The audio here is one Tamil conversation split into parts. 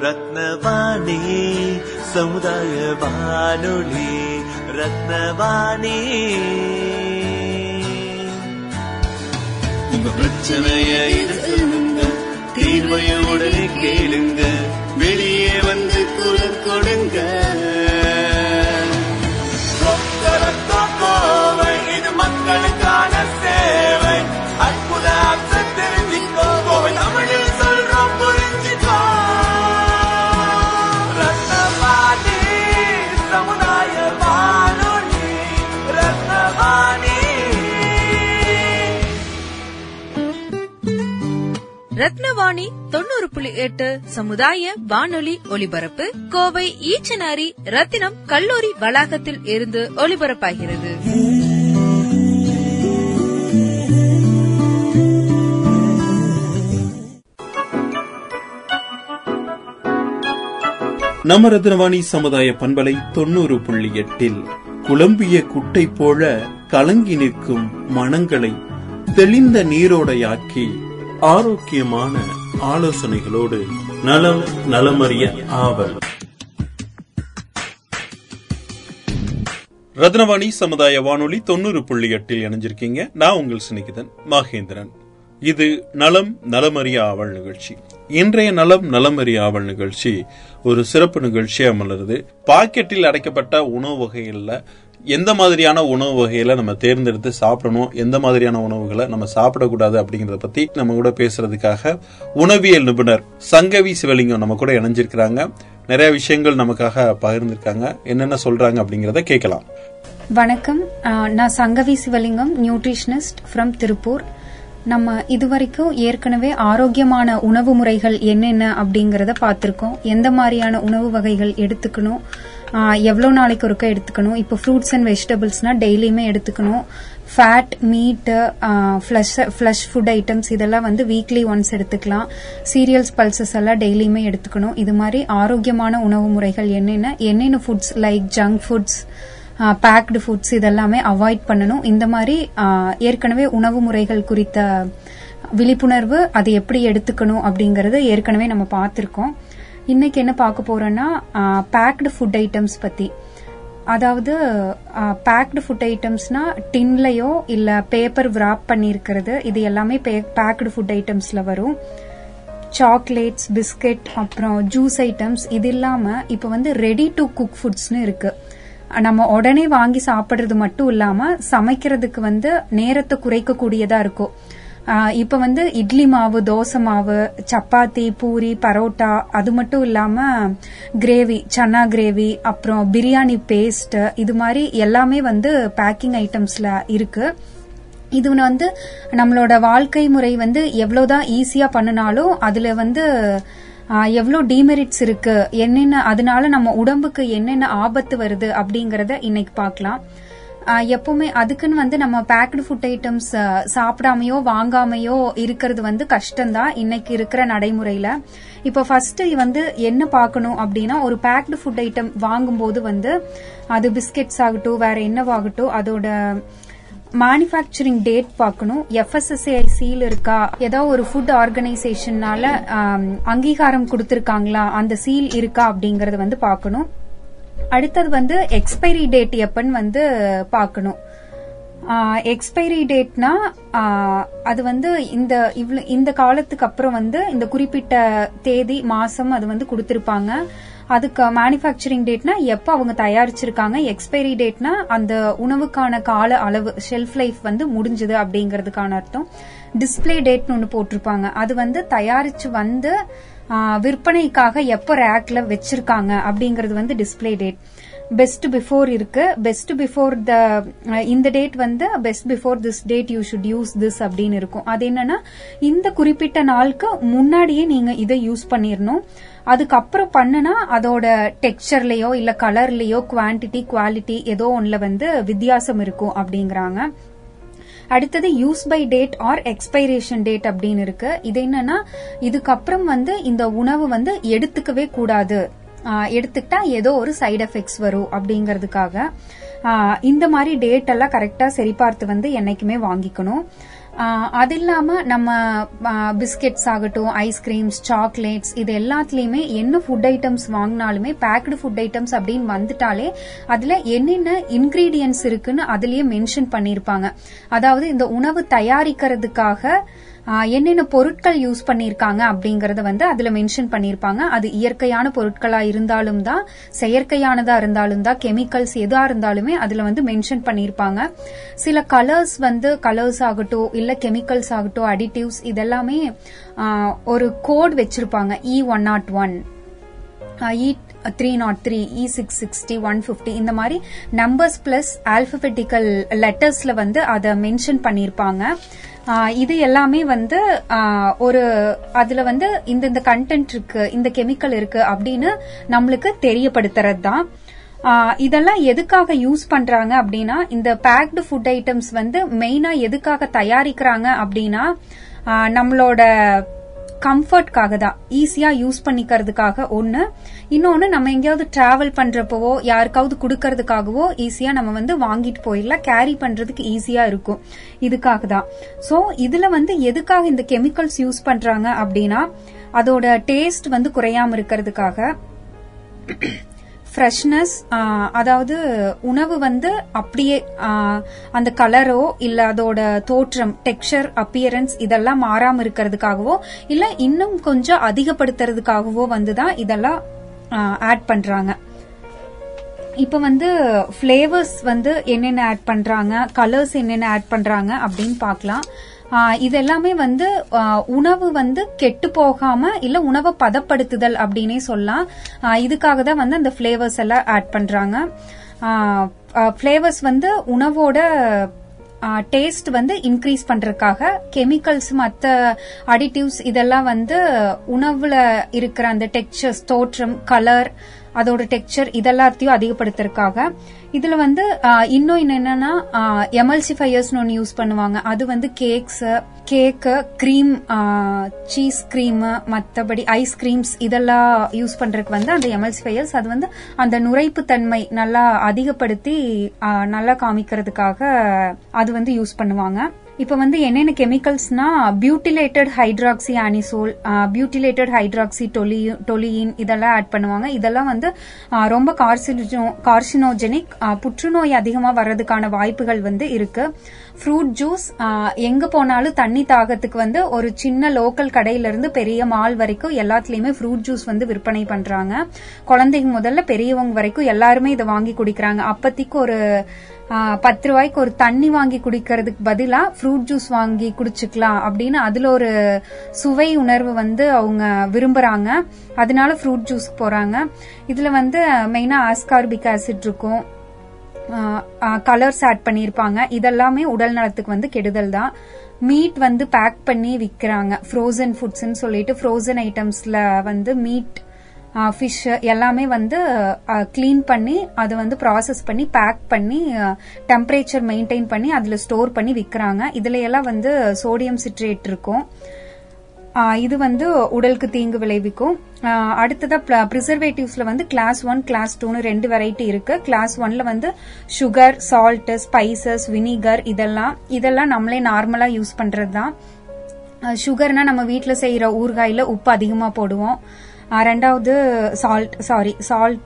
ரத்னவாணி சமுதாய வானொலி ரத்னவாணி உங்க பிரச்சனைய இது சொல்லுங்க தீர்வைய உடனே கேளுங்க வெளியே வந்து குரல் கொடுங்க கோவை இது மக்களுக்கான சேவை அற்புத அம்சம் தெரிஞ்சுக்கோ கோவை தமிழில் சொல்றோம் புரிஞ்சுக்கோ ரத்னவாணி சமுதாய வானொலி ரத்னவாணி ரத்னவாணி தொண்ணூறு புள்ளி எட்டு சமுதாய வானொலி ஒலிபரப்பு கோவை ஈச்சனாரி ரத்தினம் கல்லூரி வளாகத்தில் இருந்து ஒலிபரப்பாகிறது நம்ம ரத்னவாணி சமுதாய பண்பலை தொண்ணூறு புள்ளி எட்டில் குழம்பிய குட்டை போல கலங்கி நிற்கும் மனங்களை தெளிந்த நீரோடையாக்கி ஆரோக்கியமான ஆலோசனைகளோடு நலம் நலமறிய ஆவல் ரத்னவாணி சமுதாய வானொலி தொண்ணூறு புள்ளி எட்டில் இணைஞ்சிருக்கீங்க நான் உங்கள் சிநேகிதன் மகேந்திரன் இது நலம் நலமறிய ஆவல் நிகழ்ச்சி இன்றைய நலம் நலமறிய ஆவல் நிகழ்ச்சி ஒரு சிறப்பு நிகழ்ச்சியா மலருது பாக்கெட்டில் அடைக்கப்பட்ட உணவு வகைகள்ல எந்த மாதிரியான உணவு வகைகளை நம்ம தேர்ந்தெடுத்து சாப்பிடணும் எந்த மாதிரியான உணவுகளை நம்ம சாப்பிடக்கூடாது அப்படிங்கறத பத்தி நம்ம கூட பேசுறதுக்காக உணவியல் நிபுணர் சங்கவி சிவலிங்கம் நம்ம கூட இணைஞ்சிருக்கிறாங்க நிறைய விஷயங்கள் நமக்காக பகிர்ந்திருக்காங்க என்னென்ன சொல்றாங்க அப்படிங்கறத கேட்கலாம் வணக்கம் அஹ், நான் சங்கவி சிவலிங்கம் நியூட்ரிஷனிஸ்ட் ஃப்ரம் திருப்பூர் நம்ம இதுவரைக்கும் ஏற்கனவே ஆரோக்கியமான உணவு முறைகள் என்னென்ன அப்படிங்கறத பார்த்திருக்கோம் எந்த மாதிரியான உணவு வகைகள் எடுத்துக்கணும் ஆஹ், எவ்வளவு நாளைக்கு ஒருக்கா எடுத்துக்கணும் இப்போ ஃப்ரூட்ஸ் அண்ட் வெஜிடபிள்ஸ்னா டெய்லியுமே எடுத்துக்கணும் ஃபேட் மீட்டு ஃப்ளஷ் ஃப்ளஷ் ஃபுட் ஐட்டம்ஸ் இதெல்லாம் வந்து வீக்லி ஒன்ஸ் எடுத்துக்கலாம் சீரியல்ஸ் பல்சஸ் எல்லாம் டெய்லியுமே எடுத்துக்கணும் இது மாதிரி ஆரோக்கியமான உணவு முறைகள் என்னென்ன என்னென்ன foods like junk foods packed foods இதெல்லாமே அவாய்ட் பண்ணணும் இந்த மாதிரி ஆஹ், ஏற்கனவே உணவு முறைகள் குறித்த விழிப்புணர்வு அது எப்படி எடுத்துக்கணும் அப்படிங்கறது ஏற்கனவே நம்ம பார்த்திருக்கோம் இன்னைக்கு என்ன பார்க்க போறோம்னா பேக்டு ஃபுட் ஐட்டம்ஸ் பத்தி அதாவது பேக்டு ஃபுட் ஐட்டம்ஸ்னா டின்லயோ இல்ல பேப்பர் wrap பண்ணியிருக்கிறது இது எல்லாமே பேக்டு ஃபுட் ஐட்டம்ஸ்ல வரும் சாக்லேட்ஸ் பிஸ்கட் அப்புறம் ஜூஸ் ஐட்டம்ஸ் இது இல்லாம இப்ப வந்து ரெடி டு குக் ஃபுட்ஸ்னு இருக்கு நம்ம உடனே வாங்கி சாப்பிடுறது மட்டும் இல்லாம சமைக்கிறதுக்கு வந்து நேரத்தை குறைக்கக்கூடியதா இருக்கும் ஆஹ் இப்ப வந்து இட்லி மாவு தோசை மாவு சப்பாத்தி பூரி பரோட்டா அது மட்டும் இல்லாம கிரேவி சன்னா கிரேவி அப்புறம் பிரியாணி பேஸ்ட் இது மாதிரி எல்லாமே வந்து பேக்கிங் ஐட்டம்ஸ்ல இருக்கு இது வந்து நம்மளோட வாழ்க்கை முறை வந்து எவ்வளவுதான் ஈஸியா பண்ணினாலும் அதுல வந்து ஆஹ், எவ்வளவு டிமெரிட்ஸ் இருக்கு என்னென்ன அதனால நம்ம உடம்புக்கு என்னென்ன ஆபத்து வருது அப்படிங்கறத இன்னைக்கு பார்க்கலாம் ஆஹ், எப்பவுமே அதுக்குன்னு வந்து நம்ம பேக்டு ஃபுட் ஐட்டம்ஸ் சாப்பிடாமையோ வாங்காமையோ இருக்கிறது வந்து கஷ்டம்தான் இன்னைக்கு இருக்கிற நடைமுறையில இப்போ ஃபர்ஸ்ட் வந்து என்ன பார்க்கணும் அப்படின்னா ஒரு பேக்டு ஃபுட் ஐட்டம் வாங்கும்போது வந்து அது பிஸ்கெட்ஸ் ஆகட்டும் வேற என்னவாகட்டும் அதோட மேனுஃபேக்சரிங் டேட் பார்க்கணும் எஃப்எஸ்எஸ்ஏ சீல் இருக்கா ஏதாவது ஒரு ஃபுட் ஆர்கனைசேஷன்னால அங்கீகாரம் கொடுத்திருக்காங்களா அந்த சீல் இருக்கா அப்படிங்கறத வந்து பார்க்கணும் அடுத்தது வந்து எக்ஸ்பைரி டேட் எப்பன்னு வந்து பார்க்கணும் எக்ஸ்பைரி டேட்னா அது வந்து இந்த இவ்வளவு இந்த காலத்துக்கு அப்புறம் வந்து இந்த குறிப்பிட்ட தேதி மாசம் அது வந்து கொடுத்திருப்பாங்க அதுக்கு மேனுஃபேக்சரிங் டேட்னா எப்ப அவங்க தயாரிச்சிருக்காங்க எக்ஸ்பைரி டேட்னா அந்த உணவுக்கான கால அளவு ஷெல்ஃப் லைஃப் வந்து முடிஞ்சது அப்படிங்கறதுக்கான அர்த்தம் டிஸ்ப்ளே டேட்னு ஒன்னு போட்டிருப்பாங்க அது வந்து தயாரிச்சு வந்து ஆ, விற்பனைக்காக எப்ப ரேக்ல வச்சிருக்காங்க அப்படிங்கறது வந்து டிஸ்ப்ளே டேட் பெஸ்ட் பிஃபோர் இருக்கு பெஸ்ட் பிஃபோர் த இந்த டேட் வந்து best before this date you should use this அப்படின்னு இருக்கும் அது என்னன்னா இந்த குறிப்பிட்ட நாளுக்கு முன்னாடியே நீங்க இதை யூஸ் பண்ணிரணும் அதுக்கப்புறம் பண்ணுனா அதோட டெக்ஸ்சர்லயோ இல்ல கலர்லயோ குவான்டிட்டி குவாலிட்டி ஏதோ ஒண்ணுல வந்து வித்தியாசம் இருக்கும் அப்படிங்கறாங்க அடுத்தது use by date or expiration date அப்படின்னு இருக்கு இது என்னன்னா இதுக்கப்புறம் வந்து இந்த உணவு வந்து எடுத்துக்கவே கூடாது ஆஹ் எடுத்துக்கிட்டா ஏதோ ஒரு சைடு எஃபெக்ட்ஸ் வரும் அப்படிங்கறதுக்காக ஆஹ் இந்த மாதிரி டேட் எல்லாம் கரெக்டா சரிபார்த்து வந்து என்னைக்குமே வாங்கிக்கணும் ஆஹ் அது இல்லாம நம்ம பிஸ்கெட்ஸ் ஆகட்டும் ஐஸ்கிரீம்ஸ் சாக்லேட்ஸ் இது எல்லாத்துலயுமே என்ன ஃபுட் ஐட்டம்ஸ் வாங்கினாலுமே பேக்டு ஃபுட் ஐட்டம்ஸ் அப்படின்னு வந்துட்டாலே அதுல என்னென்ன இன்கிரீடியன்ஸ் இருக்குன்னு அதுலயே மென்ஷன் பண்ணிருப்பாங்க அதாவது இந்த உணவு தயாரிக்கிறதுக்காக ஆஹ் என்னென்ன பொருட்கள் யூஸ் பண்ணிருக்காங்க அப்படிங்கறத வந்து அதுல மென்ஷன் பண்ணிருப்பாங்க அது இயற்கையான பொருட்களா இருந்தாலும் தான் செயற்கையானதா இருந்தாலும் தான் கெமிக்கல்ஸ் எதா இருந்தாலுமே அதுல வந்து மென்ஷன் பண்ணிருப்பாங்க சில கலர்ஸ் வந்து கலர்ஸ் ஆகட்டும் இல்ல கெமிக்கல்ஸ் ஆகட்டும் அடிட்டிவ்ஸ் இதெல்லாமே ஆஹ் ஒரு கோட் வச்சிருப்பாங்க E one nought one E three nought three E six sixty one fifty இந்த மாதிரி நம்பர்ஸ் பிளஸ் ஆல்பபெட்டிக்கல் லெட்டர்ஸ்ல வந்து அதை மென்ஷன் பண்ணிருப்பாங்க ஆஹ் இது எல்லாமே வந்து ஆஹ் ஒரு அதுல வந்து இந்த இந்த கண்டென்ட் இருக்கு இந்த கெமிக்கல் இருக்கு அப்படின்னு நம்மளுக்கு தெரியப்படுத்துறது தான் ஆஹ் இதெல்லாம் எதுக்காக யூஸ் பண்றாங்க அப்படின்னா இந்த பேக்டு ஃபுட் ஐட்டம்ஸ் வந்து மெயினா எதுக்காக தயாரிக்கிறாங்க அப்படின்னா ஆஹ் நம்மளோட கம்ஃபர்ட்காக தான் ஈஸியா யூஸ் பண்ணிக்கிறதுக்காக ஒண்ணு இன்னொன்னு நம்ம எங்கேயாவது டிராவல் பண்றப்பவோ யாருக்காவது கொடுக்கறதுக்காகவோ ஈஸியா நம்ம வந்து வாங்கிட்டு போயிடலாம் கேரி பண்றதுக்கு ஈஸியா இருக்கும் இதுக்காக தான் சோ இதுல வந்து எதுக்காக இந்த கெமிக்கல்ஸ் யூஸ் பண்றாங்க அப்படின்னா அதோட டேஸ்ட் வந்து குறையாம இருக்கிறதுக்காக ஃப்ரெஷ்னஸ் அதாவது உணவு வந்து அப்படியே ஆஹ், அந்த கலரோ இல்ல அதோட தோற்றம் டெக்ஸ்சர் அப்பியரன்ஸ் இதெல்லாம் மாறாம இருக்கிறதுக்காகவோ இல்ல இன்னும் கொஞ்சம் அதிகப்படுத்துறதுக்காகவோ வந்து தான் இதெல்லாம் ஆட் பண்றாங்க இப்ப வந்து ஃபிளேவர்ஸ் வந்து என்னென்ன ஆட் பண்றாங்க கலர்ஸ் என்னென்ன ஆட் பண்றாங்க அப்படின்னு பார்க்கலாம் ஆஹ் இது எல்லாமே வந்து ஆஹ் உணவு வந்து கெட்டு போகாம இல்ல உணவை பதப்படுத்துதல் அப்படின்னே சொல்லலாம் ஆஹ் இதுக்காக தான் வந்து அந்த ஃபிளேவர்ஸ் எல்லாம் ஆட் பண்றாங்க ஃபிளேவர்ஸ் வந்து உணவோட டேஸ்ட் வந்து இன்க்ரீஸ் பண்றதுக்காக கெமிக்கல்ஸ் மற்ற அடிட்டிவ்ஸ் இதெல்லாம் வந்து உணவுல இருக்கிற அந்த டெக்ஸ்சர்ஸ் தோற்றம் கலர் அதோட டெக்ஸ்சர் இதெல்லாத்தையும் அதிகப்படுத்துறதுக்காக இதுல வந்து ஆஹ், இன்னும் என்னன்னா எமல்சிஃபையர்ஸ் ஒன்று யூஸ் பண்ணுவாங்க அது வந்து cakes cake cream cheese cream மற்றபடி ஐஸ்கிரீம்ஸ் இதெல்லாம் யூஸ் பண்றதுக்கு வந்து அந்த எமல்சிஃபையர்ஸ் அது வந்து அந்த நுரைப்பு தன்மை நல்லா அதிகப்படுத்தி ஆஹ், நல்லா காமிக்கிறதுக்காக அது வந்து யூஸ் பண்ணுவாங்க இப்ப வந்து என்னென்ன கெமிக்கல்ஸ்னா பியூட்டிலேட்டட் ஹைட்ராக்சி ஆனிசோல் பியூட்டிலேட்டட் ஹைட்ராக்சி டொலி டொலியின் இதெல்லாம் ஆட் பண்ணுவாங்க இதெல்லாம் வந்து ஆ, ரொம்ப கார்சினோ கார்சினோஜெனிக் புற்றுநோய் அதிகமா வர்றதுக்கான வாய்ப்புகள் வந்து இருக்கு ஃப்ரூட் ஜூஸ் எங்க போனாலும் தண்ணி தாகத்துக்கு வந்து ஒரு சின்ன லோக்கல் கடையில இருந்து பெரிய மால் வரைக்கும் எல்லாத்துலயுமே ஃப்ரூட் ஜூஸ் வந்து விற்பனை பண்றாங்க குழந்தைங்க முதல்ல பெரியவங்க வரைக்கும் எல்லாருமே இதை வாங்கி குடிக்கிறாங்க அப்பத்திக்கு ஒரு ஆ, பத்து ரூபாய்க்கு ஒரு தண்ணி வாங்கி குடிக்கிறதுக்கு பதிலா ஃப்ரூட் ஜூஸ் வாங்கி குடிச்சுக்கலாம் அப்படின்னு அதுல ஒரு சுவை உணர்வு வந்து அவங்க விரும்புறாங்க அதனால ஃப்ரூட் ஜூஸ் போறாங்க இதுல வந்து மெயினா ஆஸ்கார்பிக் ஆசிட் இருக்கும் கலர்ஸ் ஆட் பண்ணியிருப்பாங்க இதெல்லாமே உடல் நலத்துக்கு வந்து கெடுதல் தான் மீட் வந்து பேக் பண்ணி விற்கிறாங்க ஃப்ரோசன் ஃபுட்ஸ்ன்னு சொல்லிட்டு ஃப்ரோசன் ஐட்டம்ஸ்ல வந்து மீட் ஃபிஷ் எல்லாமே வந்து க்ளீன் பண்ணி அதை வந்து ப்ராசஸ் பண்ணி பேக் பண்ணி டெம்பரேச்சர் மெயின்டைன் பண்ணி அதில் ஸ்டோர் பண்ணி விற்கிறாங்க இதுல எல்லாம் வந்து சோடியம் சிட்ரேட் இருக்கும் ஆஹ் இது வந்து உடலுக்கு தீங்கு விளைவிக்கும் ஆஹ் அடுத்ததா ப்ரிசர்வேட்டிவ்ஸ்ல வந்து கிளாஸ் ஒன் கிளாஸ் டூன்னு ரெண்டு வெரைட்டி இருக்கு கிளாஸ் ஒன்ல வந்து சுகர் சால்ட் ஸ்பைசஸ் வினிகர் இதெல்லாம் இதெல்லாம் நம்மளே நார்மலா யூஸ் பண்றது தான் சுகர்னா நம்ம வீட்டில் செய்யற ஊறுகாயில உப்பு அதிகமா போடுவோம் ஆஹ் ரெண்டாவது சால்ட் சாரி சால்ட்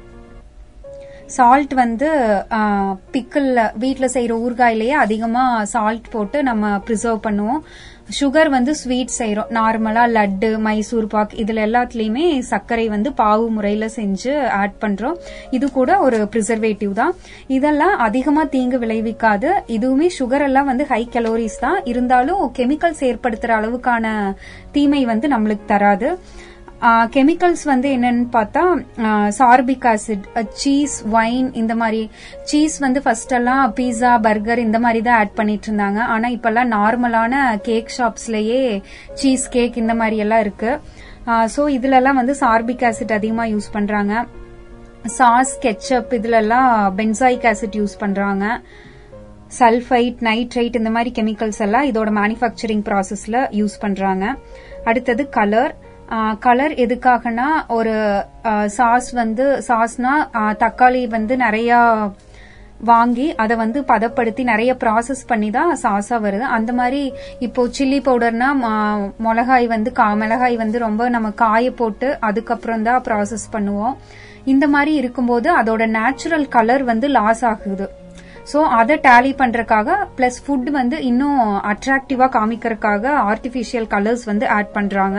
சால்ட் வந்து பிக்கிள் வீட்டில் செய்கிற ஊறுகாயிலேயே அதிகமாக சால்ட் போட்டு நம்ம ப்ரிசர்வ் பண்ணுவோம் சுகர் வந்து ஸ்வீட் செய்கிறோம் நார்மலாக லட்டு மைசூர் பாக் இதில் எல்லாத்துலேயுமே சர்க்கரை வந்து பாவு முறையில் செஞ்சு ஆட் பண்ணுறோம் இது கூட ஒரு ப்ரிசர்வேட்டிவ் தான் இதெல்லாம் அதிகமாக தீங்கு விளைவிக்காது இதுவுமே சுகர் எல்லாம் வந்து ஹை கலோரிஸ் தான் இருந்தாலும் கெமிக்கல்ஸ் ஏற்படுத்துகிற அளவுக்கான தீமை வந்து நம்மளுக்கு தராது கெமிக்கல்ஸ் வந்து என்னன்னு பார்த்தா சார்பிக் ஆசிட் சீஸ் ஒயின் இந்த மாதிரி சீஸ் வந்து ஃபர்ஸ்ட் எல்லாம் பீஸா பர்கர் இந்த மாதிரி தான் ஆட் பண்ணிட்டு இருந்தாங்க ஆனா இப்பெல்லாம் நார்மலான கேக் ஷாப்ஸ்லயே சீஸ் கேக் இந்த மாதிரி எல்லாம் இருக்கு ஸோ இதுல எல்லாம் வந்து சார்பிக் ஆசிட் அதிகமா யூஸ் பண்றாங்க சாஸ் கெச்சப் இதுல எல்லாம் பென்சாயிக் ஆசிட் யூஸ் பண்றாங்க சல்ஃபைட் நைட்ரைட் இந்த மாதிரி கெமிக்கல்ஸ் எல்லாம் இதோட மேனுஃபேக்சரிங் ப்ராசஸ்ல யூஸ் பண்றாங்க அடுத்தது கலர் கலர் எதுக்காகனா ஒரு சாஸ் வந்து சாஸ்னா தக்காளி வந்து நிறைய வாங்கி அதை வந்து பதப்படுத்தி நிறைய ப்ராசஸ் பண்ணி தான் சாஸா வருது அந்த மாதிரி இப்போ சில்லி பவுடர்னா ம- மிளகாய் வந்து கா மிளகாய் வந்து ரொம்ப நம்ம காய போட்டு அதுக்கப்புறம் தான் ப்ராசஸ் பண்ணுவோம் இந்த மாதிரி இருக்கும்போது அதோட நேச்சுரல் கலர் வந்து லாஸ் ஆகுது ஸோ அதை டேலி பண்றதுக்காக பிளஸ் ஃபுட் வந்து இன்னும் அட்ராக்டிவா காமிக்கிறதுக்காக ஆர்டிஃபிஷியல் கலர்ஸ் வந்து ஆட் பண்றாங்க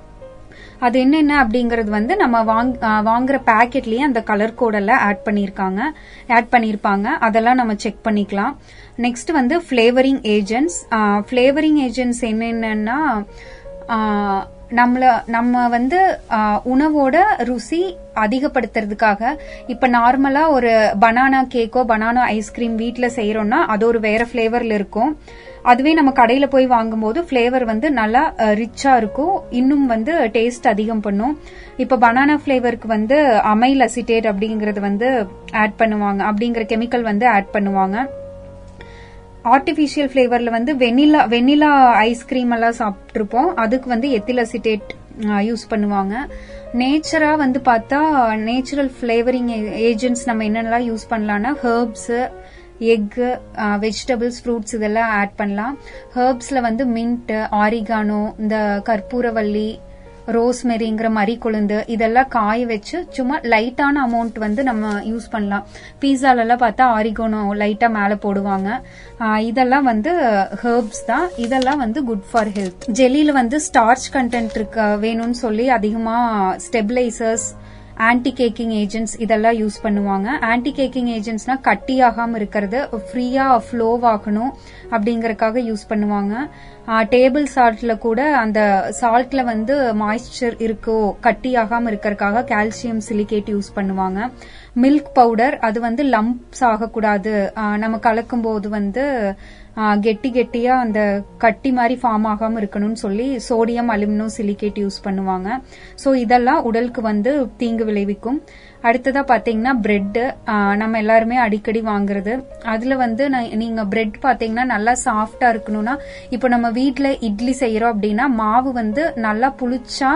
அது என்னென்ன அப்படிங்கறது வந்து நம்ம வாங் ஆ, வாங்குற பேக்கெட்லயே அந்த கலர் கோடெல்லாம் ஆட் பண்ணிருக்காங்க ஆட் பண்ணிருப்பாங்க அதெல்லாம் நம்ம செக் பண்ணிக்கலாம் நெக்ஸ்ட் வந்து ஃபிளேவரிங் ஏஜென்ட்ஸ் ஃபிளேவரிங் ஏஜென்ட்ஸ் என்னென்னன்னா ஆ, நம்மள நம்ம வந்து ஆ, உணவோட ருசி அதிகப்படுத்துறதுக்காக இப்ப நார்மலா ஒரு பனானா கேக்கோ பனானா ஐஸ்கிரீம் வீட்ல செய்யறோம்னா அது ஒரு வேற ஃபிளேவர்ல இருக்கும் அதுவே நம்ம கடையில போய் வாங்கும்போது ஃபிளேவர் வந்து நல்லா ரிச்சா இருக்கும் இன்னும் வந்து டேஸ்ட் அதிகம் பண்ணும் இப்ப பனானா ஃபிளேவருக்கு வந்து அமைல் அசிட்டேட் அப்படிங்கறது வந்து ஆட் பண்ணுவாங்க அப்படிங்கிற கெமிக்கல் வந்து ஆட் பண்ணுவாங்க ஆர்டிஃபிஷியல் ஃபிளேவர்ல வந்து வெனிலா வெனிலா ஐஸ்கிரீம் எல்லாம் சாப்பிட்டுருப்போம் அதுக்கு வந்து எத்தில் அசிட்டேட் யூஸ் பண்ணுவாங்க நேச்சரா வந்து பார்த்தா நேச்சுரல் ஃபிளேவரிங் ஏஜென்ட்ஸ் நம்ம என்னென்னலாம் யூஸ் பண்ணலாம்னா ஹெர்ப்ஸ் எக் வெஜிடபிள்ஸ் ஃப்ரூட்ஸ் இதெல்லாம் ஆட் பண்ணலாம் ஹெர்ப்ஸ்ல வந்து மின்ட் ஆரிகானோ இந்த கற்பூரவள்ளி ரோஸ்மெரிங்கிற மரி கொழுந்து இதெல்லாம் காய வச்சு சும்மா லைட்டான அமௌண்ட் வந்து நம்ம யூஸ் பண்ணலாம் பீஸால எல்லாம் பார்த்தா ஆரிகோனோ லைட்டா மேல போடுவாங்க ஆஹ் இதெல்லாம் வந்து ஹெர்ப்ஸ் தான் இதெல்லாம் வந்து குட் ஃபார் ஹெல்த் ஜெல்லியில வந்து ஸ்டார்ச் கண்டென்ட் இருக்க வேணும்னு சொல்லி அதிகமா ஸ்டெபிளைசர்ஸ் ஆன்டி கேக்கிங் ஏஜென்ட்ஸ் இதெல்லாம் யூஸ் பண்ணுவாங்க ஆன்டி கேக்கிங் ஏஜென்ட்ஸ்னா கட்டியாகாம இருக்கிறது ஃப்ரீயா ஃப்ளோ ஆகணும் அப்படிங்கறதுக்காக யூஸ் பண்ணுவாங்க டேபிள் சால்ட்ல கூட அந்த சால்ட்ல வந்து மாய்ஸ்சர் இருக்கோ கட்டியாகாம இருக்கறதுக்காக கால்சியம் சிலிகேட் யூஸ் பண்ணுவாங்க மில்க் பவுடர் அது வந்து லம்ப்ஸ் ஆகக்கூடாது ஆ, நம்ம கலக்கும் போது வந்து ஆ, கெட்டி கெட்டியா அந்த கட்டி மாதிரி ஃபார்ம் ஆகாம இருக்கணும்னு சொல்லி சோடியம் அலுமினோ சிலிகேட் யூஸ் பண்ணுவாங்க சோ இதெல்லாம் உடலுக்கு வந்து தீங்கு விளைவிக்கும் அடுத்ததா பாத்தீங்கன்னா பிரெட் நம்ம எல்லாருமே அடிக்கடி வாங்குறது அதுல வந்து நான்- நீங்க பிரெட் பாத்தீங்கன்னா நல்லா சாஃப்டா இருக்கணும்னா இப்போ நம்ம வீட்ல இட்லி செய்யறோம் அப்படின்னா மாவு வந்து நல்லா புளிச்சா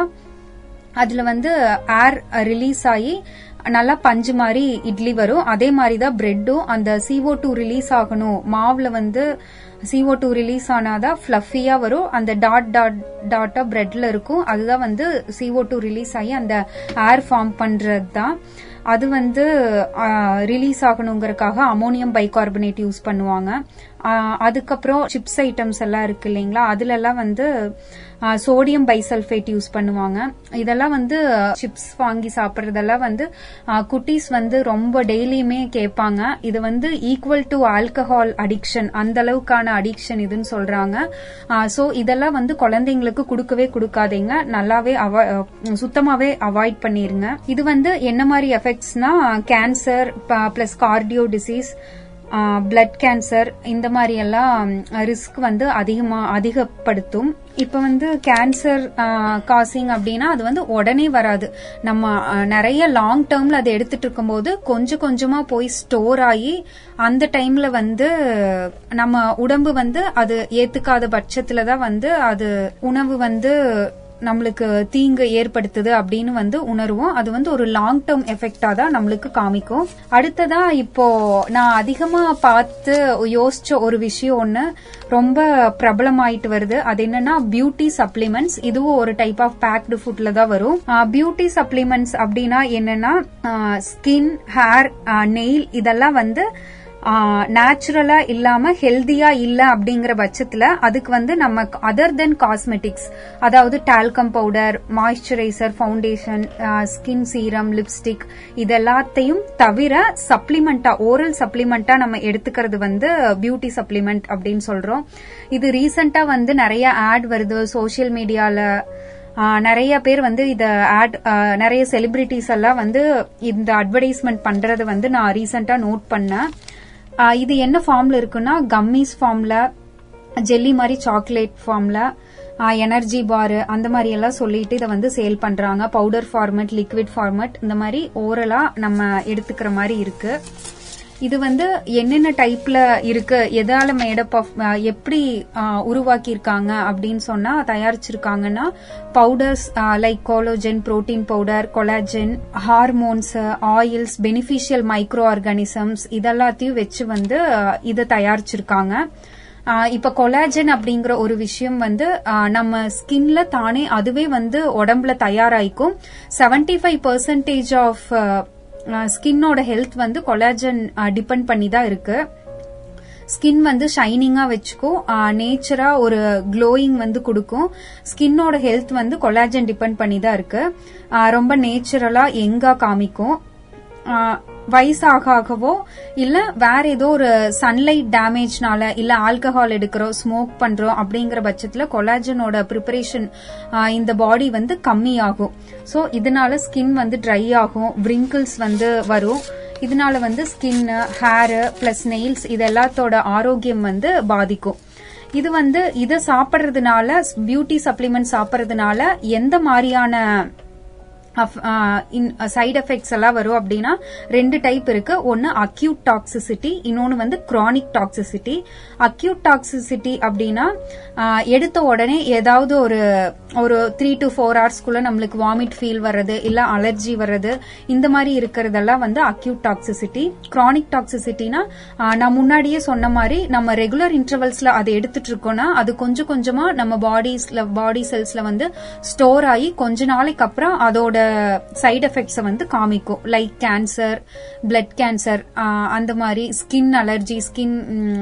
அதுல வந்து ஏர் ரிலீஸ் ஆகி நல்லா பஞ்சு மாதிரி இட்லி வரும் அதே மாதிரி தான் பிரெட்டும் அந்த CO2 டூ ரிலீஸ் ஆகணும் மாவுல வந்து CO2 டூ ரிலீஸ் ஆனாதான் ஃபிளஃபியா வரும் அந்த டாட் டாட் டாட்டா பிரெட்ல இருக்கும் அதுதான் வந்து CO2 டூ ரிலீஸ் ஆகி அந்த ஏர் ஃபார்ம் பண்றது தான் அது வந்து ரிலீஸ் ஆகணுங்கிறதுக்காக அமோனியம் பைகார்பனேட் யூஸ் பண்ணுவாங்க ஆஹ் அதுக்கப்புறம் சிப்ஸ் ஐட்டம்ஸ் எல்லாம் இருக்கு இல்லைங்களா அதுல எல்லாம் வந்து சோடியம் பைசல்ஃபேட் யூஸ் பண்ணுவாங்க இதெல்லாம் வந்து சிப்ஸ் வாங்கி சாப்பிடுறதெல்லாம் வந்து ஆஹ் குட்டீஸ் வந்து ரொம்ப டெய்லியுமே கேட்பாங்க இது வந்து ஈக்குவல் டு ஆல்கஹால் அடிக்ஷன் அந்த அளவுக்கான அடிக்ஷன் இதுன்னு சொல்றாங்க சோ இதெல்லாம் வந்து குழந்தைங்களுக்கு கொடுக்கவே கொடுக்காதீங்க நல்லாவே avo- அஹ் சுத்தமாவே அவாய்ட் பண்ணிருங்க இது வந்து என்ன மாதிரி எஃபெக்ட்ஸ்னா cancer plus cardio disease blood cancer இந்த மாதிரி எல்லாம் ரிஸ்க் வந்து அதிகமா அதிகப்படுத்தும் இப்ப வந்து கேன்சர் காசிங் அப்படின்னா அது வந்து உடனே வராது நம்ம அஹ், நிறைய லாங் டேர்ம்ல அதை எடுத்துட்டு இருக்கும்போது கொஞ்சம் கொஞ்சமா போய் ஸ்டோர் ஆகி அந்த டைம்ல வந்து நம்ம உடம்பு வந்து அது ஏத்துக்காத பட்சத்துல தான் வந்து அது உணவு வந்து நம்மளுக்கு தீங்கு ஏற்படுத்துது அப்படின்னு வந்து உணர்வோம் அது வந்து ஒரு லாங் டேர்ம் எஃபெக்டா தான் நம்மளுக்கு காமிக்கும் அடுத்ததா இப்போ நான் அதிகமா பார்த்து யோசிச்ச ஒரு விஷயம் ஒண்ணு ரொம்ப பிரபலமாயிட்டு வருது அது என்னன்னா பியூட்டி சப்ளிமெண்ட்ஸ் இதுவும் ஒரு டைப் ஆஃப் பேக்டு ஃபுட்ல தான் வரும் பியூட்டி சப்ளிமெண்ட்ஸ் அப்படின்னா என்னன்னா ஸ்கின் ஹேர் நெயில் இதெல்லாம் வந்து நேச்சுரலா இல்லாம ஹெல்தியா இல்ல அப்படிங்கிற பட்சத்துல அதுக்கு வந்து நம்ம அதர் தென் காஸ்மெட்டிக்ஸ் அதாவது talcum powder moisturiser foundation skin serum lipstick இதெல்லாத்தையும் தவிர சப்ளிமெண்டா ஓரல் சப்ளிமெண்டா நம்ம எடுத்துக்கிறது வந்து பியூட்டி சப்ளிமெண்ட் அப்படின்னு சொல்றோம் இது ரீசெண்டா வந்து நிறைய ஆட் வருது சோஷியல் மீடியால ஆஹ் நிறைய பேர் வந்து இத ஆட் நிறைய செலிபிரிட்டிஸ் எல்லாம் வந்து இந்த அட்வர்டைஸ்மெண்ட் பண்றது வந்து நான் ரீசெண்டா நோட் பண்ணேன் ஆஹ் இது என்ன ஃபார்ம்ல இருக்குன்னா கம்மிஸ் ஃபார்ம்ல ஜெல்லி மாதிரி சாக்லேட் ஃபார்ம்ல எனர்ஜி பார் அந்த மாதிரி எல்லாம் சொல்லிட்டு இதை வந்து சேல் பண்றாங்க பவுடர் ஃபார்மட் லிக்விட் ஃபார்மட் இந்த மாதிரி ஓரலா நம்ம எடுத்துக்கிற மாதிரி இருக்கு இது வந்து என்னென்ன டைப்ல இருக்கு எதால மேடப் ஆஃப் எப்படி உருவாக்கி இருக்காங்க அப்படின்னு சொன்னா தயாரிச்சிருக்காங்கன்னா powders like collagen protein powder collagen hormones oils beneficial micro organisms இதெல்லாத்தையும் வச்சு வந்து ஆஹ், இதை தயாரிச்சிருக்காங்க ஆஹ் இப்ப கொலாஜன் அப்படிங்கிற ஒரு விஷயம் வந்து ஆஹ் நம்ம ஸ்கின்ல தானே அதுவே வந்து உடம்புல தயாராயிக்கும் 75% ஃபைவ் பர்சன்டேஜ் ஆஃப் ஸ்கின்னோட ஹெல்த் வந்து கொலாஜன் டிபெண்ட் பண்ணி தான் இருக்கு ஸ்கின் வந்து ஷைனிங்கா வச்சுக்கும் நேச்சரா ஒரு க்ளோயிங் வந்து கொடுக்கும் ஸ்கின்னோட ஹெல்த் வந்து கொலாஜன் டிபெண்ட் பண்ணி தான் இருக்கு ஆஹ் ரொம்ப நேச்சுரலா எங்கா காமிக்கும் ஆஹ் வயசாக ஆகவோ இல்ல வேற ஏதோ ஒரு சன்லைட் டேமேஜ்னால இல்ல ஆல்கஹால் எடுக்கிறோம் ஸ்மோக் பண்றோம் அப்படிங்கிற பட்சத்துல கொலாஜனோட ப்ரிப்பரேஷன் இந்த பாடி வந்து கம்மியாகும் சோ இதனால ஸ்கின் வந்து ட்ரை ஆகும் wrinkles வந்து வரும் இதனால வந்து ஸ்கின் ஹேர் பிளஸ் நெயில்ஸ் இது எல்லாத்தோட ஆரோக்கியம் வந்து பாதிக்கும் இது வந்து இதை சாப்பிட்றதுனால பியூட்டி சப்ளிமெண்ட் சாப்பிட்றதுனால எந்த மாதிரியான சைடு எஃபெக்ட்ஸ் எல்லாம் வரும் அப்படின்னா ரெண்டு டைப் இருக்கு ஒன்னு அக்யூட் டாக்ஸிசிட்டி இன்னொன்னு வந்து கிரானிக் டாக்ஸிசிட்டி அக்யூட் டாக்ஸிசிட்டி அப்படின்னா ஆஹ், எடுத்த உடனே ஏதாவது ஒரு ஒரு த்ரீ டு ஃபோர் ஹவர்ஸ்க்குள்ள நம்மளுக்கு வாமிட் ஃபீல் வர்றது இல்ல அலர்ஜி வர்றது இந்த மாதிரி இருக்கிறதெல்லாம் வந்து அக்யூட் டாக்ஸிசிட்டி கிரானிக் டாக்ஸிசிட்டினா நான் முன்னாடியே சொன்ன மாதிரி நம்ம ரெகுலர் இன்டர்வல்ஸ்ல அதை எடுத்துட்டு இருக்கோம்னா அது கொஞ்சம் கொஞ்சமா நம்ம பாடிஸ்ல பாடி செல்ஸ்ல வந்து ஸ்டோர் ஆகி கொஞ்ச நாளைக்கு அப்புறம் அதோட சைடு எஃபெக்ட்ஸை வந்து காமிக்கும் லைக் கேன்சர் பிளட் கேன்சர் அந்த மாதிரி ஸ்கின் அலர்ஜி ஸ்கின்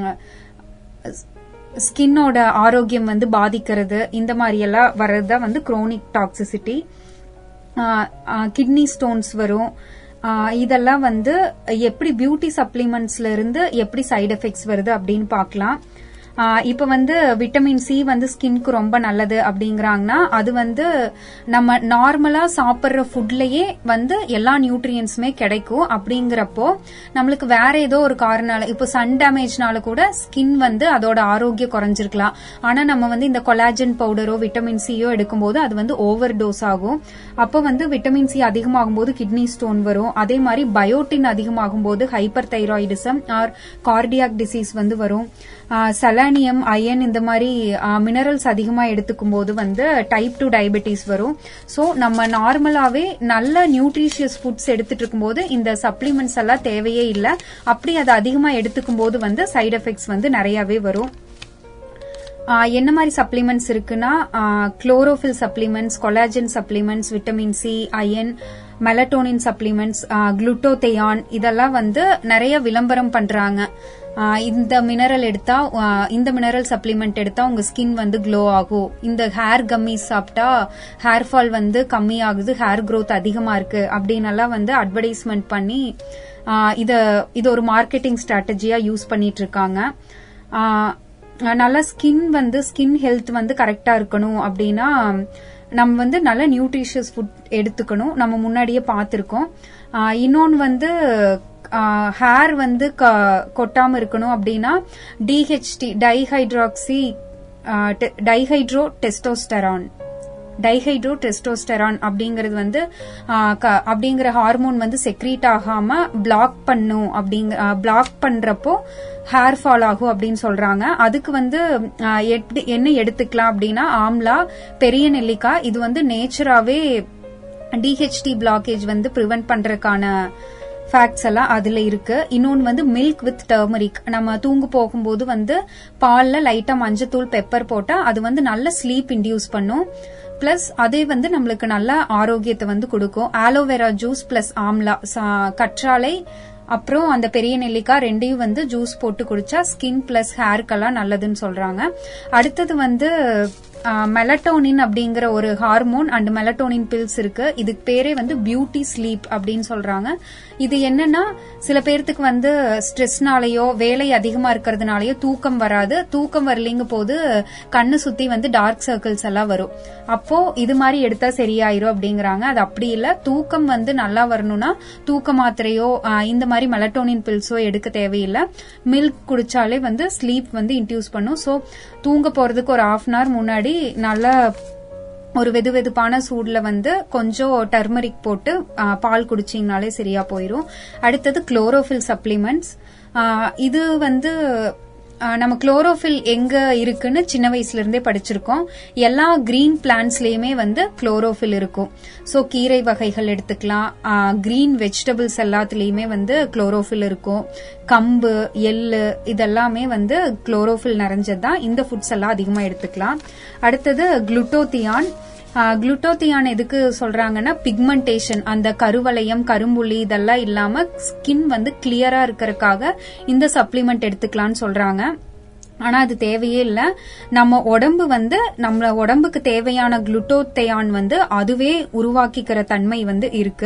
ஸ்கின்னோட ஆரோக்கியம் வந்து பாதிக்கிறது இந்த மாதிரி எல்லாம் வர்றதுதான் வந்து குரோனிக் டாக்ஸிசிட்டி கிட்னி ஸ்டோன்ஸ் வரும் ஆஹ் இதெல்லாம் வந்து எப்படி பியூட்டி சப்ளிமெண்ட்ஸ்ல இருந்து எப்படி சைடு எஃபெக்ட்ஸ் வருது அப்படின்னு பார்க்கலாம் ஆஹ் இப்ப வந்து விட்டமின் சி வந்து ஸ்கின்க்கு ரொம்ப நல்லது அப்படிங்கறாங்கன்னா அது வந்து நம்ம நார்மலா சாப்பிடுற ஃபுட்லயே வந்து எல்லா நியூட்ரியன்ஸுமே கிடைக்கும் அப்படிங்கிறப்போ நம்மளுக்கு வேற ஏதோ ஒரு காரணால இப்போ சன் டேமேஜ்னால கூட ஸ்கின் வந்து அதோட ஆரோக்கியம் குறைஞ்சிருக்கலாம் ஆனா நம்ம வந்து இந்த கொலாஜன் பவுடரோ விட்டமின் சியோ எடுக்கும்போது அது வந்து ஓவர் டோஸ் ஆகும் அப்போ வந்து விட்டமின் சி அதிகமாகும் போது கிட்னி ஸ்டோன் வரும் அதே மாதிரி பயோட்டின் அதிகமாகும் போது hyperthyroidism or cardiac disease வந்து வரும் செலானியம் அயன் இந்த மாதிரி மினரல்ஸ் அதிகமா எடுத்துக்கும் போது வந்து டைப் டூ டயபெட்டிஸ் வரும் ஸோ நம்ம நார்மலாவே நல்ல நியூட்ரிஷியஸ் ஃபுட்ஸ் எடுத்துட்டு இருக்கும்போது இந்த சப்ளிமெண்ட்ஸ் எல்லாம் தேவையே இல்லை அப்படி அதை அதிகமா எடுத்துக்கும் போது வந்து சைடு எஃபெக்ட்ஸ் வந்து நிறையவே வரும் ஆஹ் என்ன மாதிரி சப்ளிமெண்ட்ஸ் இருக்குன்னா chlorophyll supplements collagen supplements vitamin C iron melatonin supplements glutathione இதெல்லாம் வந்து நிறைய விளம்பரம் பண்றாங்க ஆஹ் இந்த மினரல் எடுத்தா ஆஹ் இந்த மினரல் சப்ளிமெண்ட் எடுத்தா உங்க ஸ்கின் வந்து க்ளோ ஆகும் இந்த ஹேர் கம்மி சாப்பிட்டா ஹேர் ஃபால் வந்து கம்மி ஆகுது ஹேர் growth அதிகமா இருக்கு அப்படின்னு எல்லாம் வந்து அட்வர்டைஸ்மெண்ட் பண்ணி ஆஹ் இத இது ஒரு மார்க்கெட்டிங் ஸ்ட்ராட்டஜியா யூஸ் பண்ணிட்டு இருக்காங்க ஆஹ் நல்ல ஸ்கின் வந்து ஸ்கின் ஹெல்த் வந்து கரெக்டா இருக்கணும் அப்படின்னா நம்ம வந்து நல்ல நியூட்ரிஷியஸ் ஃபுட் எடுத்துக்கணும் நம்ம முன்னாடியே பார்த்துருக்கோம் இன்னொன்று வந்து ஹேர் வந்து க- கொட்டாம இருக்கணும் அப்படின்னா DHT dihydroxy dihydrotestosterone dihydrotestosterone அப்படிங்கிறது வந்து ஆ, க- அப்படிங்கிற ஹார்மோன் வந்து செக்ரீட் ஆகாம பிளாக் பண்ணும் அப்படிங்க பிளாக் பண்றப்போ ஹேர் ஃபால் ஆகும் அப்படின்னு சொல்றாங்க அதுக்கு வந்து ஆ, எப்படி- என்ன எடுத்துக்கலாம் அப்படின்னா ஆம்லா பெரிய நெல்லிக்காய் இது வந்து நேச்சராவே டிஹெச்டி பிளாக்கேஜ் வந்து ப்ரிவென்ட் பண்றதுக்கான ஃபேக்ட்ஸ் எல்லாம் அதுல இருக்கு இன்னொன்னு வந்து மில்க் வித் டர்மரிக் நம்ம தூங்கு போகும்போது வந்து பால்ல லைட்டா மஞ்சத்தூள் பெப்பர் போட்டா அது வந்து நல்ல ஸ்லீப் இன்டியூஸ் பண்ணும் பிளஸ் அதே வந்து நம்மளுக்கு நல்ல ஆரோக்கியத்தை வந்து கொடுக்கும் ஆலோவேரா ஜூஸ் பிளஸ் ஆம்லா சா- கற்றாழை அப்புறம் அந்த பெரிய நெல்லிக்காய் ரெண்டையும் வந்து ஜூஸ் போட்டு குடிச்சா ஸ்கின் பிளஸ் ஹேருக்கெல்லாம் நல்லதுன்னு சொல்றாங்க அடுத்தது வந்து மெலட்டோனின் அப்படிங்கிற ஒரு ஹார்மோன் அண்ட் மெலட்டோனின் பில்ஸ் இருக்கு இதுக்கு பேரே வந்து பியூட்டி ஸ்லீப் அப்படின்னு சொல்றாங்க இது என்னன்னா சில பேர்த்துக்கு வந்து ஸ்ட்ரெஸ்னாலயோ வேலை அதிகமா இருக்கிறதுனாலயோ தூக்கம் வராது தூக்கம் வரலிங்க போது கண்ணு சுத்தி வந்து டார்க் சர்க்கிள்ஸ் எல்லாம் வரும் அப்போ இது மாதிரி எடுத்தா சரியாயிரும் அப்படிங்கறாங்க அது அப்படி இல்ல தூக்கம் வந்து நல்லா வரணும்னா தூக்க மாத்திரையோ ஆஹ், இந்த மாதிரி மெலட்டோனின் பில்ஸோ எடுக்க தேவையில்லை மில்க் குடிச்சாலே வந்து ஸ்லீப் வந்து இன்டியூஸ் பண்ணும் சோ தூங்க போறதுக்கு ஒரு ஹாஃப் அன் ஹவர் முன்னாடி நல்லா ஒரு வெது வெதுப்பான சூடுல வந்து கொஞ்சம் டர்மரிக் போட்டு ஆ, பால் குடிச்சீங்கனாலே சரியா போயிரும் அடுத்தது குளோரோஃபில் சப்ளிமெண்ட்ஸ் ஆஹ் இது வந்து ஆஹ் நம்ம குளோரோஃபில் எங்க இருக்குன்னு சின்ன வயசுல இருந்தே படிச்சிருக்கோம் எல்லா கிரீன் பிளான்ட்ஸ்லயுமே வந்து குளோரோஃபில் இருக்கும் சோ கீரை வகைகள் எடுத்துக்கலாம் கிரீன் வெஜிடபிள்ஸ் எல்லாத்துலயுமே வந்து குளோரோஃபில் இருக்கும் கம்பு எள்ளு இதெல்லாமே வந்து குளோரோஃபில் நிறைஞ்சதுதான் இந்த ஃபுட்ஸ் எல்லாம் அதிகமா எடுத்துக்கலாம் அடுத்தது குளுட்டோத்தியான் குளுட்டோத்தியான் எதுக்கு சொல்றாங்கன்னா பிக்மெண்டேஷன் அந்த கருவளையம் கரும்புள்ளி இதெல்லாம் இல்லாம ஸ்கின் வந்து கிளியரா இருக்கறதுக்காக இந்த சப்ளிமெண்ட் எடுத்துக்கலாம்னு சொல்றாங்க ஆனா அது தேவையே இல்ல நம்ம உடம்பு வந்து நம்ம உடம்புக்கு தேவையான குளுட்டோத்தையான் வந்து அதுவே உருவாக்கிக்கிற தன்மை வந்து இருக்கு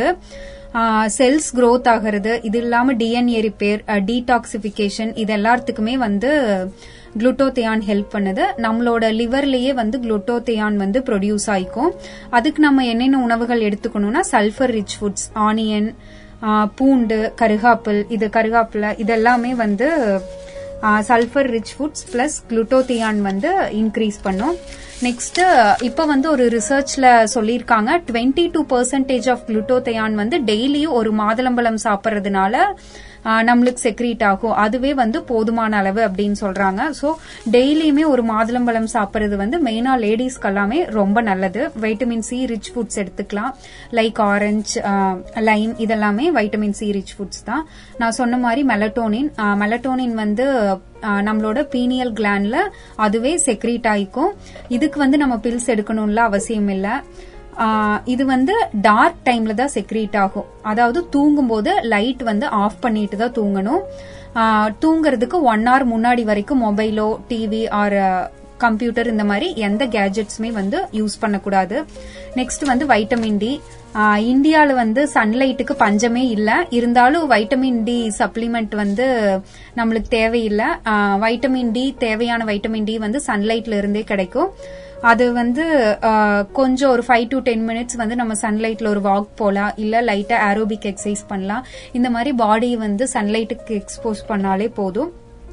செல்ஸ் growth ஆகிறது இது இல்லாம டிஎன்ஏ ரிப்பேர் டீடாக்சிபிகேஷன் இது எல்லாத்துக்குமே வந்து குளுட்டோத்தியான் ஹெல்ப் பண்ணுது நம்மளோட லிவர்லயே வந்து குளுட்டோத்தியான் வந்து ப்ரொடியூஸ் ஆயிக்கும் அதுக்கு நம்ம என்னென்ன உணவுகள் எடுத்துக்கணும்னா சல்ஃபர் ரிச் ஃபுட்ஸ் ஆனியன் பூண்டு கருகாப்பிள் இது கருகாப்பில் இதெல்லாமே வந்து sulphur rich foods plus glutathione வந்து இன்க்ரீஸ் பண்ணும் நெக்ஸ்ட் இப்ப வந்து ஒரு ரிசர்ச்ல சொல்லியிருக்காங்க twenty two percentage of glutathione வந்து டெய்லியும் ஒரு மாதுளம்பழம் சாப்பிட்றதுனால நம்மளுக்கு செக்ரீட் ஆகும் அதுவே வந்து போதுமான அளவு அப்படின்னு சொல்றாங்க ஸோ டெய்லியுமே ஒரு மாதுளம்பழம் சாப்பிட்றது வந்து மெயினா லேடிஸ்க்கு எல்லாமே ரொம்ப நல்லது வைட்டமின் சி ரிச் ஃபுட்ஸ் எடுத்துக்கலாம் லைக் ஆரஞ்சு லைம் இதெல்லாமே வைட்டமின் சி ரிச் ஃபுட்ஸ் தான் நான் சொன்ன மாதிரி மெலட்டோனின் மெலட்டோனின் வந்து நம்மளோட பீனியல் கிளாண்ட்ல அதுவே செக்ரீட் ஆயிக்கும் இதுக்கு வந்து நம்ம பில்ஸ் எடுக்கணும்ல அவசியம் இல்லை இது வந்து டார்க் டைம்ல தான் செக்ரீட் ஆகும் அதாவது தூங்கும் போது லைட் வந்து ஆஃப் பண்ணிட்டு தான் தூங்கணும் தூங்குறதுக்கு ஒன் ஹவர் முன்னாடி வரைக்கும் மொபைலோ டிவி ஆர் கம்ப்யூட்டர் இந்த மாதிரி எந்த கேஜெட்ஸுமே வந்து யூஸ் பண்ணக்கூடாது நெக்ஸ்ட் வந்து வைட்டமின் டி இந்தியாவில் வந்து சன்லைட்டுக்கு பஞ்சமே இல்லை இருந்தாலும் வைட்டமின் டி சப்ளிமெண்ட் வந்து நம்மளுக்கு தேவையில்லை வைட்டமின் டி தேவையான வைட்டமின் டி வந்து சன்லைட்ல இருந்தே கிடைக்கும் அது வந்து கொஞ்சம் ஒரு ஃபைவ் டு டென் மினிட்ஸ் வந்து நம்ம சன்லைட்ல ஒரு வாக் போகலாம் இல்ல லைட்டா ஏரோபிக் எக்ஸசைஸ் பண்ணலாம் இந்த மாதிரி பாடி வந்து சன்லைட்டுக்கு எக்ஸ்போஸ் பண்ணாலே போதும்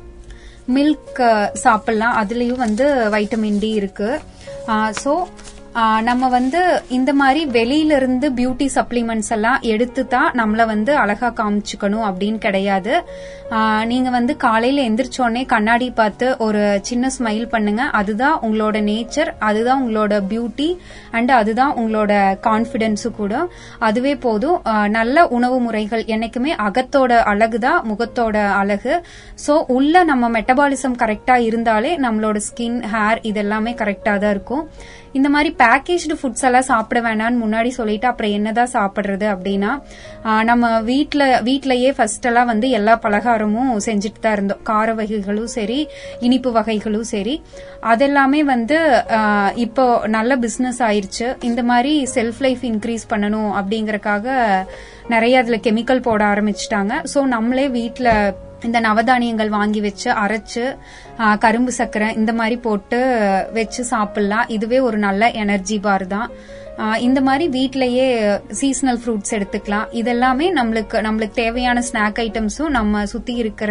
மில்க் சாப்பிடலாம் அதுலயும் வந்து வைட்டமின் டி இருக்கு ஸோ நம்ம வந்து இந்த மாதிரி வெளியில இருந்து பியூட்டி சப்ளிமெண்ட்ஸ் எல்லாம் எடுத்து தான் நம்மள வந்து அழகா காமிச்சுக்கணும் அப்படின்னு கிடையாது நீங்க வந்து காலையில எந்திரிச்சோடனே கண்ணாடி பார்த்து ஒரு சின்ன ஸ்மைல் பண்ணுங்க அதுதான் உங்களோட நேச்சர் அதுதான் உங்களோட பியூட்டி அண்ட் அதுதான் உங்களோட கான்பிடன்ஸு கூட அதுவே போதும் நல்ல உணவு முறைகள் என்னைக்குமே அகத்தோட அழகு தான் முகத்தோட அழகு ஸோ உள்ள நம்ம மெட்டபாலிசம் கரெக்டா இருந்தாலே நம்மளோட ஸ்கின் ஹேர் இதெல்லாமே கரெக்டா தான் இருக்கும் இந்த மாதிரி பேக்கேஜ்டு ஃபுட்ஸ் எல்லாம் சாப்பிட வேணாம்னு முன்னாடி சொல்லிட்டு அப்புறம் என்னதான் சாப்பிடுறது அப்படின்னா நம்ம வீட்ல வீட்லயே ஃபர்ஸ்ட் எல்லாம் வந்து எல்லா பலகாரமும் செஞ்சுட்டு தான் இருந்தோம் கார வகைகளும் சரி இனிப்பு வகைகளும் சரி அதெல்லாமே வந்து இப்போ நல்ல பிசினஸ் ஆயிருச்சு இந்த மாதிரி செல்ஃப் லைஃப் இன்க்ரீஸ் பண்ணணும் அப்படிங்கறக்காக நிறைய அதுல கெமிக்கல் போட ஆரம்பிச்சிட்டாங்க ஸோ நம்மளே வீட்ல இந்த நவதானியங்கள் வாங்கி வச்சு அரைச்சு கரும்பு சர்க்கரை இந்த மாதிரி போட்டு வச்சு சாப்பிடலாம் இதுவே ஒரு நல்ல எனர்ஜி பார் தான் இந்த மாதிரி வீட்லயே சீசனல் ஃப்ரூட்ஸ் எடுத்துக்கலாம் இதெல்லாமே நம்மளுக்கு நம்மளுக்கு தேவையான ஸ்நாக் ஐட்டம்ஸும் நம்ம சுத்தி இருக்கிற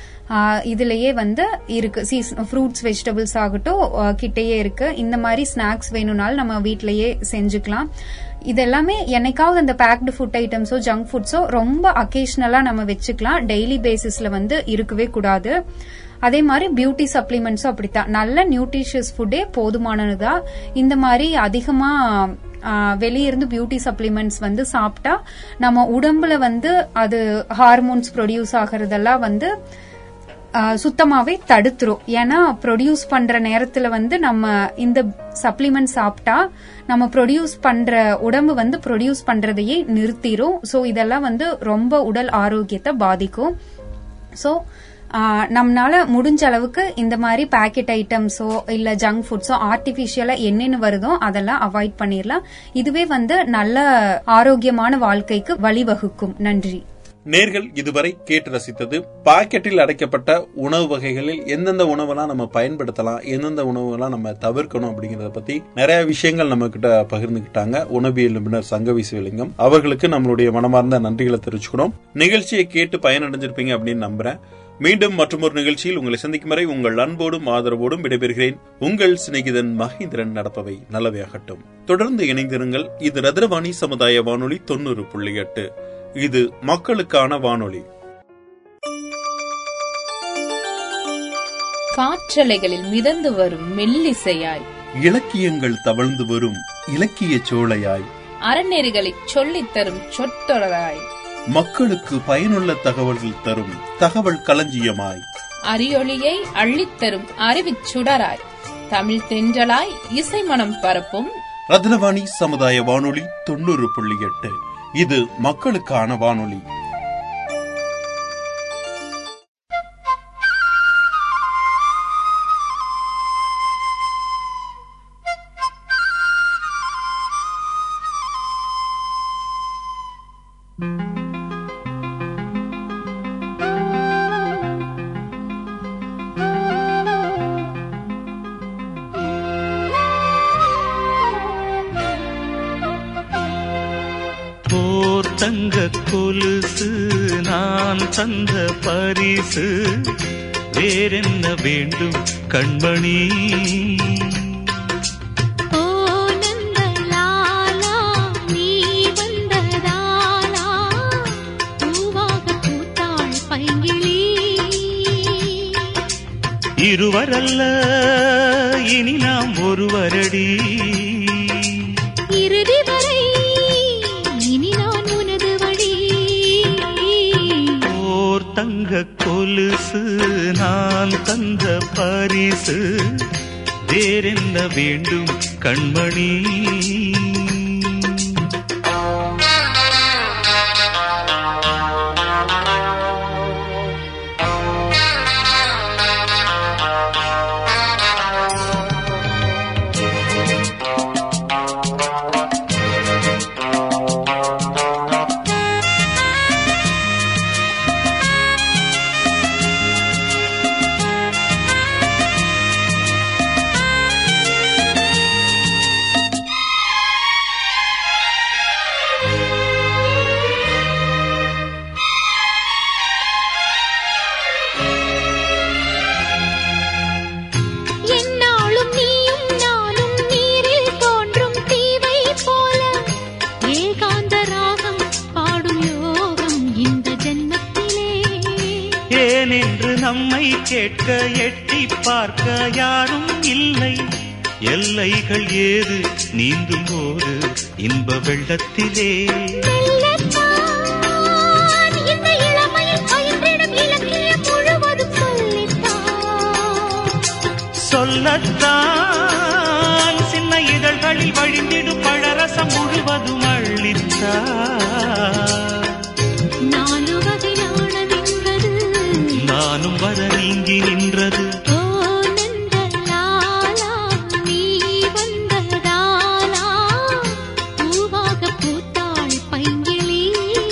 இதுலயே வந்து இருக்கு சீசன் ஃப்ரூட்ஸ் வெஜிடபிள்ஸ் ஆகட்டும் கிட்டேயே இருக்கு இந்த மாதிரி ஸ்நாக்ஸ் வேணும்னாலும் நம்ம வீட்லயே செஞ்சுக்கலாம் இது எல்லாமே என்னைக்காவது அந்த பேக்டு ஃபுட் ஐட்டம்ஸோ ஜங்க் ஃபுட்ஸோ ரொம்ப அக்கேஷனலா நம்ம வச்சுக்கலாம் டெய்லி பேசிஸ்ல வந்து இருக்கவே கூடாது அதே மாதிரி பியூட்டி சப்ளிமெண்ட்ஸும் அப்படித்தான் நல்ல நியூட்ரிஷியஸ் ஃபுட்டே போதுமானதா இந்த மாதிரி அதிகமா வெளியிருந்து பியூட்டி சப்ளிமெண்ட்ஸ் வந்து சாப்பிட்டா நம்ம உடம்புல வந்து அது ஹார்மோன்ஸ் ப்ரொடியூஸ் ஆகிறதெல்லாம் வந்து சுத்தமாவே தடுத்துரும் ஏன்னா ப்ரொடியூஸ் பண்ற நேரத்துல வந்து நம்ம இந்த சப்ளிமெண்ட் சாப்பிட்டா நம்ம ப்ரொடியூஸ் பண்ற உடம்பு வந்து ப்ரொடியூஸ் பண்றதையே நிறுத்திரும் ஸோ இதெல்லாம் வந்து ரொம்ப உடல் ஆரோக்கியத்தை பாதிக்கும் ஸோ நம்மளால முடிஞ்ச அளவுக்கு இந்த மாதிரி பேக்கெட் ஐட்டம்ஸோ இல்ல ஜங்க் ஃபுட்ஸோ ஆர்டிபிஷியலா என்னென்ன வருதோ அதெல்லாம் அவாய்ட் பண்ணிடலாம் இதுவே வந்து நல்ல ஆரோக்கியமான வாழ்க்கைக்கு வழிவகுக்கும் நன்றி நேர்கள் இதுவரை கேட்டு ரசித்தது பாக்கெட்டில் அடைக்கப்பட்ட உணவு வகைகளில் எந்தெந்த உணவெல்லாம் நம்ம பயன்படுத்தலாம் எந்தெந்த உணவுலாம் நம்ம தவிர்க்கணும் அப்படிங்கறத பத்தி நிறைய விஷயங்கள் நம்ம கிட்ட பகிர்ந்துகிட்டாங்க உணவியல் நிபுணர் சங்கவி சிவலிங்கம் அவர்களுக்கு நம்மளுடைய மனமார்ந்த நன்றிகளை தெரிவிச்சுக்கணும் நிகழ்ச்சியை கேட்டு பயனடைஞ்சிருப்பீங்க அப்படின்னு நம்புறேன் மீண்டும் மற்றொரு நிகழ்ச்சியில் உங்களை சந்திக்கும் வரை உங்கள் அன்போடும் ஆதரவோடும் விடைபெறுகிறேன் உங்கள் சிநேகிதன் மகேந்திரன் நடப்பவை நல்லவையாகட்டும் தொடர்ந்து இணைந்திருங்கள் இது ரத்ரவாணி சமுதாய வானொலி தொண்ணூறு புள்ளி எட்டு இது மக்களுக்கான வானொலி காற்றலைகளில் மிதந்து வரும் மெல்லிசையாய் இலக்கியங்கள் தவழ்ந்து வரும் இலக்கிய சோலையாய் அறநெறிகளைச் சொல்லித் தரும் சொற்றொடராய் மக்களுக்கு பயனுள்ள தகவல்கள் தரும் தகவல் களஞ்சியமாய் அரியொளியை அள்ளித்தரும் அறிவுச் சுடராய் தமிழ் தென்றலாய் இசை மனம் பரப்பும் ரத்னவாணி சமுதாய வானொலி தொண்ணூறு புள்ளி எட்டு இது மக்களுக்கான வானொலி போர் தங்க கொலுசு நான் தந்த பரிசு வேறென்ன வேண்டும் கண்மணி ஓ நந்தலாலா நீ வந்ததாலா பூவாக பூத்தாள் பைங்கிளி இருவரல்ல இனி நாம் ஒருவரடி இறுதி வரை இனி நான் உனது வழி போர் தங்க கொலுசு நான் தந்த பரிசு வேறென்ன வேண்டும் கண்மணி என்னாலும் நீயும் நானும் நீரில் தோன்றும் தீவை போல ஏகாந்த ராகம் பாடும் யோகம் இந்த ஜென்மத்திலே ஏனென்று நம்மை கேட்க எட்டி பார்க்க யாரும் இல்லை எல்லைகள் ஏது நீந்தும் போது இன்ப வெள்ளத்திலே மெல்லத்தான் இந்த இளமையில் பயின்றிடும் இலக்கியம் முழுவதும் சொல்லித்தான் சொல்லத்தான் சின்ன இதழ்களில் வழிந்திடும் பழரசம் முழுவதும் அள்ளித்தார் நாலு வகையான நின்றது நானும் வர நீங்கி நின்றது ஓ நந்தலாலா நீ வந்ததாலா பூவாக பூத்தாள் பைங்கிளி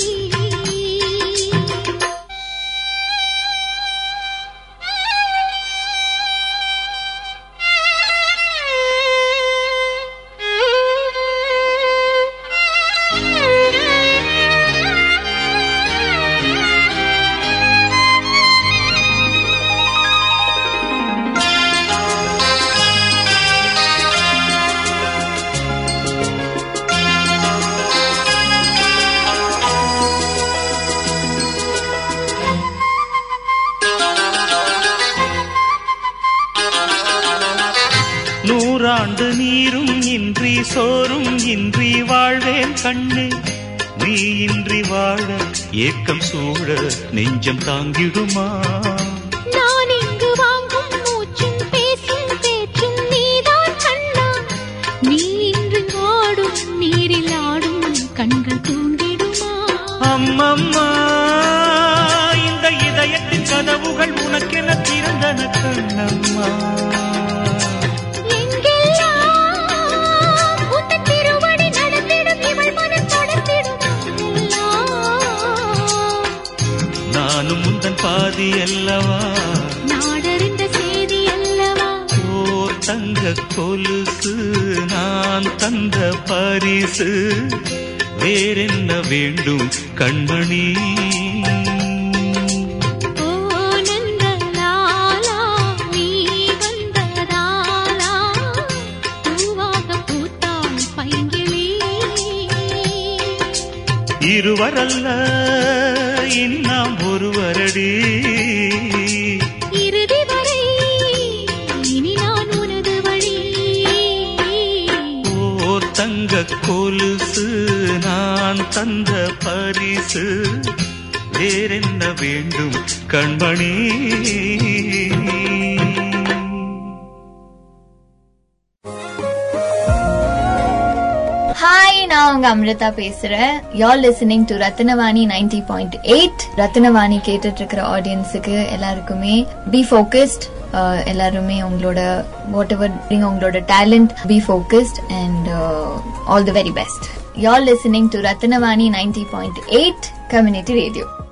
நூறாண்டு நீரும் இன்றி சோறும் இன்றி வாழ்வேன் கண்ணு நீ இன்றி வாழ ஏக்கம் சூழ நெஞ்சம் தாங்கிடுமா நான் இங்கு வாங்கும் மூச்சும் பேசும் பேச்சும் நீதான் கண்ணா நீ இன்று ஆடும் நீரில் ஆடும் கண்கள் தூங்கிடுமா அம்மம்மா இந்த இதயத்தின் கதவுகள் உனக்கென திறந்தன கண்ணம்மா எங்கெல்லாம் உந்தன் திருவடி நடந்திடும் இவள் மனம் தொடர்ந்திடும் எல்லாம் நானும் முந்தன் பாதி அல்லவா நாடறிந்த செய்தி அல்லவா ஓர் தங்க கொலுசு நான் தந்த பரிசு வேறென்ன வேண்டும் கண்மணி ஓ நந்தலாலா நீ வந்ததாலா பூவாக பூத்தாள் பைங்கிளி இருவரல்ல இன்னாம் ஒருவரடி இறுதி வரை கொலுசு நான் தந்த பரிசு வேறென்ன வேண்டும் கண்மணி ஹாய் நான் உங்க அமிர்தா பேசுறேன் you're listening to Rathnavani ninety point eight Rathnavani கேட்டுட்டு இருக்கிற ஆடியன்ஸுக்கு எல்லாருக்குமே பி ஃபோக்கஸ்ட் எல்லாருமே உங்களோட வாட் எவர் உங்களோட talent be focused and all the very best you're listening to Rathnavani ninety point eight community radio